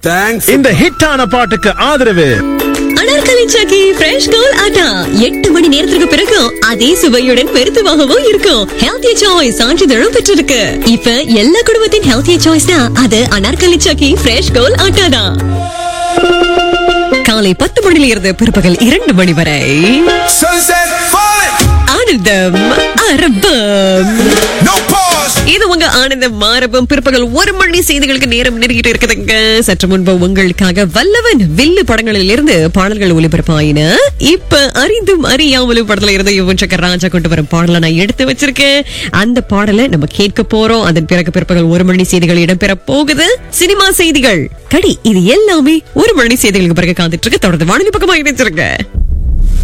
Thanks இந்த ஹிட்டான பாட்டுக்கு ஆதரவு அனார்கலி சாக்கி ஃப்ரெஷ் கோல் ஆட்டா எட்டு மணி நேரத்துக்கு பிறகு அதே சுவையுடன் பெருத்துவாகவும் இருக்கும் ஹெல்த்தி சாய்ஸ் சான்றிதழும் பெற்றிருக்கு இப்ப எல்லா குடும்பத்தின் ஹெல்த்தி சாய்ஸ்னா அது அனார்கலி சாக்கி ஃப்ரெஷ் கோல் ஆட்டா தான் காலை பத்து மணியில இருந்து பிற்பகல் இரண்டு மணி வரை Sunset falling, ஆனந்தம் அரபம் no pause. இது உங்க ஆனந்தம் மாரபம் பிற்பகல் ஒரு மணி செய்திகளுக்கு நேரம் நெருங்கிட்டு இருக்குதுங்க சற்று முன்பு உங்களுக்காக வல்லவன் வில்லு படங்களில் இருந்து பாடல்கள் ஒளிபரப்பாயின இப்ப அறிந்தும் அறியாமலும் படத்துல இருந்து யுவன் சக்கர் ராஜா கொண்டு வரும் பாடலை நான் எடுத்து வச்சிருக்கேன் அந்த பாடலை நம்ம கேட்க போறோம் அதன் பிறகு பிற்பகல் ஒரு மணி செய்திகள் இடம்பெற போகுது சினிமா செய்திகள் கடி இது எல்லாமே ஒரு மணி செய்திகளுக்கு பிறகு காத்துட்டு இருக்கு தொடர்ந்து வானொலி பக்கமா இணைச்சிருங்க